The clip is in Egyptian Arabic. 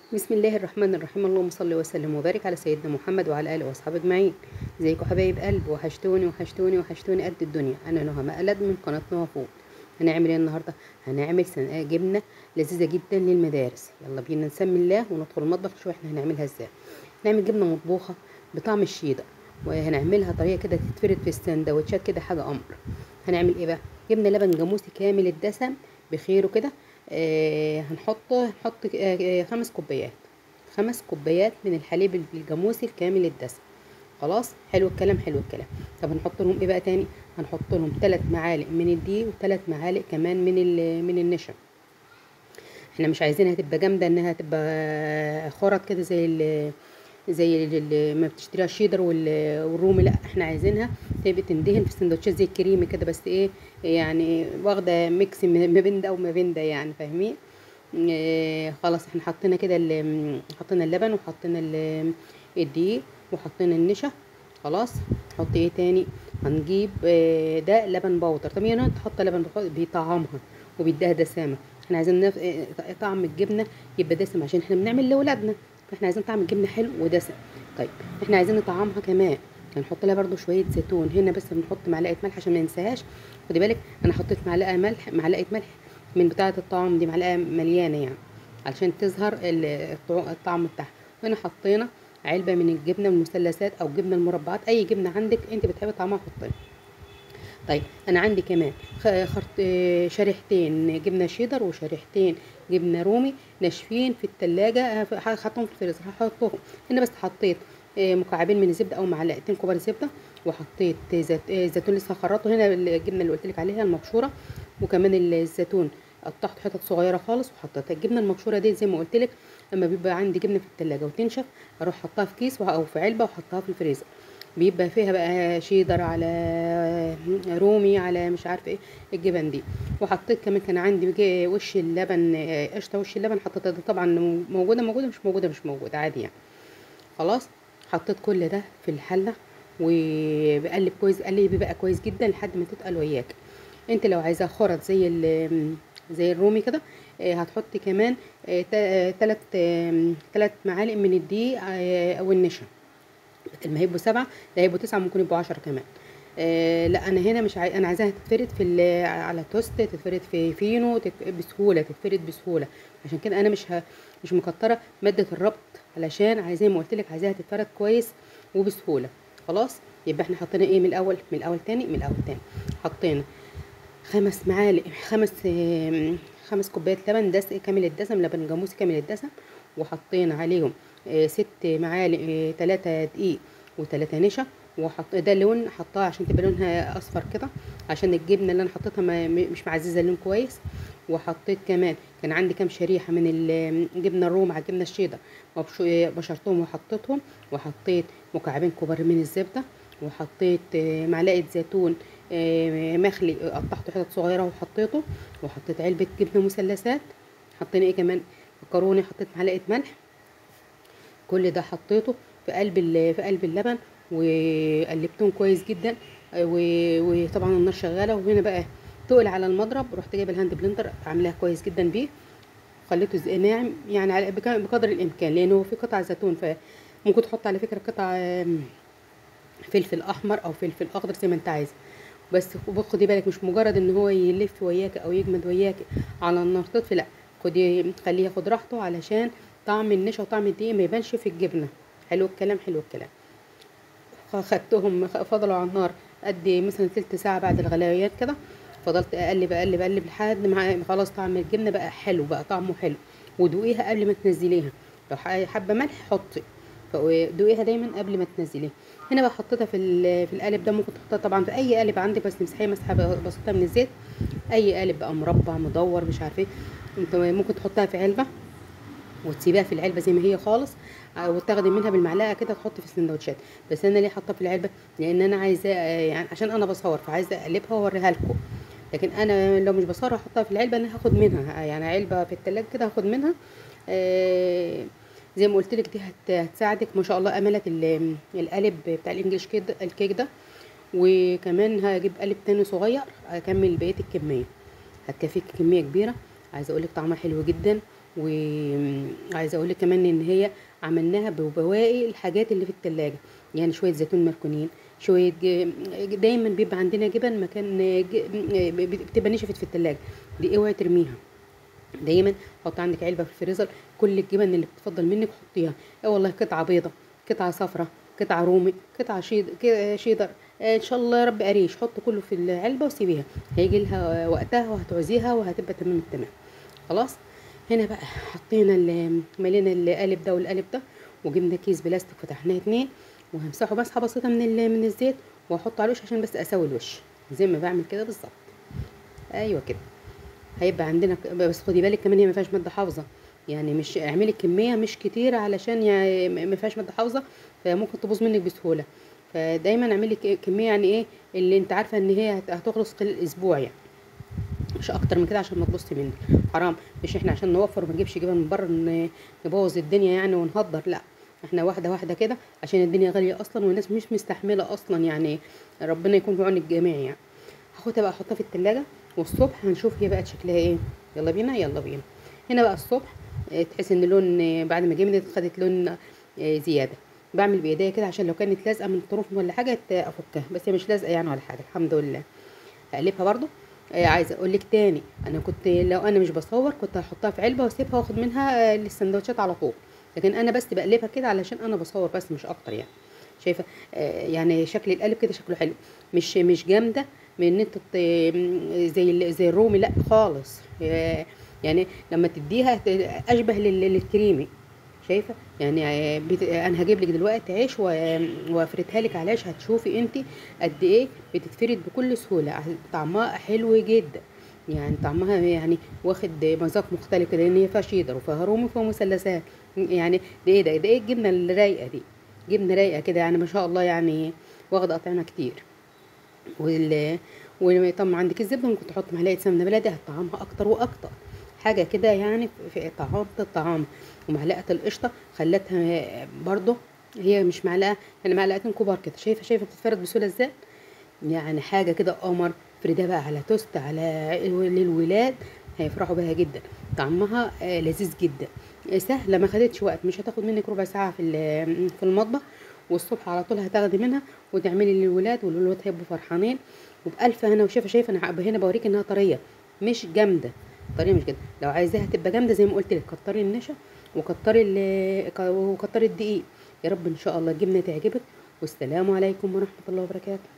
بسم الله الرحمن الرحيم اللهم صل وسلم وبارك على سيدنا محمد وعلى اله واصحابه اجمعين ازيكم حبايب قلب وحشتوني وحشتوني وحشتوني قد الدنيا انا نهى مقلد من قناه نهى فوق هنعمل ايه النهارده هنعمل سن- جبنه لذيذه جدا للمدارس يلا بينا نسمي الله وندخل المطبخ نشوف احنا هنعملها ازاي نعمل جبنه مطبوخه بطعم الشيدر وهنعملها طريقه كده تتفرد في السندوتشات كده حاجه امر هنعمل ايه بقى جبنه لبن جاموسي كامل الدسم بخيره كده آه هنحط هنحط آه آه، خمس كوبايات خمس كوبايات من الحليب الجاموسي الكامل الدسم خلاص حلو الكلام حلو الكلام طب هنحط لهم ايه بقى تاني هنحط لهم ثلاث معالق من الدقيق وثلاث معالق كمان من ال- من النشا احنا مش عايزينها تبقى جامده انها تبقى خرط كده زي ال زي ال- ما بتشتريها الشيدر وال- والرومي لا احنا عايزينها تبقى تندهن في السندوتشات زي الكريمي كده بس ايه يعني واخده ميكس ما ما بين ده وما بين ده يعني فاهمين إيه خلاص احنا حطينا كده ال- حطينا اللبن وحطينا ال- الدقيق وحطينا النشا خلاص نحط ايه تاني هنجيب آه، ده لبن بودر طب يعني تحط لبن بخ- بيطعمها وبيديها دسامه احنا عايزين نف... آه، طعم الجبنه يبقى دسم عشان احنا بنعمل لاولادنا فاحنا عايزين طعم الجبنه حلو ودسم طيب احنا عايزين نطعمها كمان هنحط لها برده شويه زيتون هنا بس بنحط معلقه ملح عشان ما ننساهاش خدي بالك انا حطيت معلقه ملح معلقه ملح من بتاعه الطعام دي معلقه مليانه يعني علشان تظهر ال- الطع- الطعم بتاعها هنا حطينا علبه من الجبنه المثلثات او جبنه المربعات اي جبنه عندك انت بتحبي طعمها حطيها طيب انا عندي كمان خ- خرط آه، شريحتين جبنه شيدر وشريحتين جبنه رومي ناشفين في التلاجة حطهم في الفريزر هحطهم هنا بس حطيت آه، مكعبين من الزبده او معلقتين كبار زبده وحطيت زيت- آه، زيتون لسه هخرطه هنا الجبنه اللي قلت لك عليها المبشوره وكمان الزيتون قطعت حتت صغيره خالص وحطيتها الجبنه المبشوره دي زي ما قلت لك لما بيبقى عندي جبنه في التلاجة وتنشف اروح حطها في كيس او في علبه واحطها في الفريزر بيبقى فيها بقى شيدر على رومي على مش عارفه ايه الجبن دي وحطيت كمان كان عندي بيجي وش اللبن آه، قشطه وش اللبن حطيتها ده طبعا موجوده موجوده مش موجوده مش موجوده عادي يعني خلاص حطيت كل ده في الحله وبقلب كويس قلب بقى كويس جدا لحد ما تتقل وياك انت لو عايزاه خرط زي ال- زي الرومي كده آه، هتحطي كمان ثلاث ثلاث معالق من الدقيق آه، او النشا بدل ما هيبقوا سبعة ده هيبقوا تسعة ممكن يبقوا عشرة كمان آه لا انا هنا مش عاي... انا عايزاها تتفرد في ال... على توست تتفرد في فينو تت... بسهوله تتفرد بسهوله عشان كده انا مش ه... مش مكتره ماده الربط علشان عايزاه زي ما قلت لك عايزاها تتفرد كويس وبسهوله خلاص يبقى احنا حطينا ايه من الاول من الاول تاني من الاول تاني حطينا خمس معالق خمس آم، خمس كوبايات لبن دس كامل الدسم لبن جاموسي كامل الدسم وحطينا عليهم آه، ست معالق آه، تلاتة دقيق وتلاتة نشا وحط ده لون حطها عشان تبقى لونها اصفر كده عشان الجبنه اللي انا حطيتها ما م- مش معززه اللون كويس وحطيت كمان كان عندي كام شريحه من الجبنه الروم على الجبنه الشيدر وبش- بشرتهم وحطيتهم وحطيت مكعبين كبار من الزبده وحطيت آه، معلقه زيتون آه، مخلي قطعته حتت صغيره وحطيته وحطيت علبه جبنه مثلثات حطينا ايه كمان مكرونه حطيت معلقه ملح كل ده حطيته في قلب ال- في قلب اللبن وقلبتهم كويس جدا آه، و- وطبعا النار شغاله وهنا بقى تقل على المضرب رحت جايبه الهاند بلندر عاملاها كويس جدا بيه خليته زي- ناعم يعني على بك- بقدر الامكان لانه في قطع زيتون فممكن تحط على فكره قطع آم، فلفل احمر او فلفل اخضر زي ما انت عايز بس خدي بالك مش مجرد ان هو يلف وياك او يجمد وياك على النار تطفي لا خدي خليه ياخد راحته علشان طعم النشا وطعم الدقيق ما يبانش في الجبنه حلو الكلام حلو الكلام خدتهم فضلوا على النار قد مثلا تلت ساعه بعد الغليان كده فضلت اقلب اقلب اقلب لحد ما خلاص طعم الجبنه بقى حلو بقى طعمه حلو ودوقيها قبل ما تنزليها لو ح- حابه ملح حطي فدوقيها دايما قبل ما تنزليها هنا بقى حطيتها في ال- في القالب ده ممكن تحطها طبعا في اي قالب عندك بس مسحيه مسحه بسيطه من الزيت اي قالب بقى مربع مدور مش عارفه ايه انت ممكن تحطها في علبه وتسيبيها في العلبه زي ما هي خالص آه، وتاخدي منها بالمعلقه كده تحطي في السندوتشات بس انا ليه حاطه في العلبه لان انا عايزاه آه، يعني عشان انا بصور فعايزه اقلبها واوريها لكم لكن انا لو مش بصور احطها في العلبه انا هاخد منها آه، يعني علبه في التلاجة كده هاخد منها آه، زي ما قلت لك دي هت- هتساعدك ما شاء الله املت ال- القالب بتاع الانجليش كيك ده- الكيك ده وكمان هجيب قالب تاني صغير اكمل بقيه الكميه هتكفيك كميه كبيره عايزه اقول لك طعمها حلو جدا وعايزه اقول لك كمان ان هي عملناها ببواقي الحاجات اللي في التلاجة يعني شويه زيتون مركونين شويه ج- دايما بيبقى عندنا جبن مكان ج- بتبقى نشفت في التلاجة دي اوعي ترميها دايما حط عندك علبه في الفريزر كل الجبن اللي بتفضل منك حطيها اه والله قطعه بيضه قطعه صفراء قطعه رومي قطعه شيد ك- شيدر اه ان شاء الله يا رب قريش حط كله في العلبه وسيبيها هيجي لها وقتها وهتعوزيها وهتبقى تمام التمام خلاص هنا بقى حطينا ال- ملينا القالب ده والقالب ده وجبنا كيس بلاستيك فتحناه اتنين وهمسحه مسحه بسيطه من ال- من الزيت واحطه على الوش عشان بس اسوي الوش زي ما بعمل كده بالظبط ايوه كده هيبقى عندنا ك- بس خدي بالك كمان هي ما فيهاش ماده حافظه يعني مش اعملي كميه مش كتيره علشان يعني ما فيهاش ماده حافظه فممكن تبوظ منك بسهوله فدايما اعملي ك- كميه يعني ايه اللي انت عارفه ان هي هت- هتخلص خلال اسبوع يعني مش اكتر من كده عشان ما تبصي منك حرام مش احنا عشان نوفر وما نجيبش جبن من بره ن- نبوظ الدنيا يعني ونهدر لا احنا واحده واحده كده عشان الدنيا غاليه اصلا والناس مش مستحمله اصلا يعني ربنا يكون في عون الجميع يعني هاخدها بقى احطها في التلاجة والصبح هنشوف هي بقت شكلها ايه يلا بينا يلا بينا هنا بقى الصبح اه، تحس ان اللون اه، بعد ما جمدت خدت لون اه، زياده بعمل بايديا كده عشان لو كانت لازقه من الطرف ولا حاجه ت- افكها بس هي مش لازقه يعني ولا حاجه الحمد لله اقلبها برضو آه عايزه اقول لك تاني انا كنت لو انا مش بصور كنت هحطها في علبه واسيبها واخد منها آه، للسندوتشات على طول لكن انا بس بقلبها كده علشان انا بصور بس مش اكتر يعني شايفه آه يعني شكل القالب كده شكله حلو مش مش جامده من ان انت ت- زي ال- زي الرومي لا خالص آه، يعني لما تديها ت- اشبه لل- للكريمي شايفه يعني آه، بت... انا هجيب لك دلوقتي عيش و- وافردها لك على العيش هتشوفي انت قد ايه بتتفرد بكل سهوله طعمها حلو جدا يعني طعمها يعني واخد مذاق مختلف كده لان هي فيها شيدر وفيها رومي وفيها مثلثات يعني ده ايه ده ده ايه الجبنه الرايقه دي جبنه رايقه كده يعني ما شاء الله يعني واخده اطعمه كتير وال وطبعا عندك الزبده ممكن تحط معلقه سمنه بلدي هتطعمها اكتر واكتر حاجه كده يعني في طعام الطعام ومعلقه القشطه خلتها برضه هي مش معلقه يعني معلقتين كبار كده شايفه شايفه بتتفرد بسهوله ازاي يعني حاجه كده قمر فريدة بقى على توست على للولاد هيفرحوا بيها جدا طعمها آه، لذيذ جدا آه، سهله ما خدتش وقت مش هتاخد منك ربع ساعه في ال- في المطبخ والصبح على طول هتاخدي منها وتعملي للولاد والولاد هيبقوا فرحانين وبألف هنا وشايفه شايفه انا هبقى هنا بوريك انها طريه مش جامده طريه مش جامده لو عايزاها تبقى جامده زي ما قلت لك كتري النشا وكتري ال- وكتري الدقيق يا رب ان شاء الله الجبنه تعجبك والسلام عليكم ورحمه الله وبركاته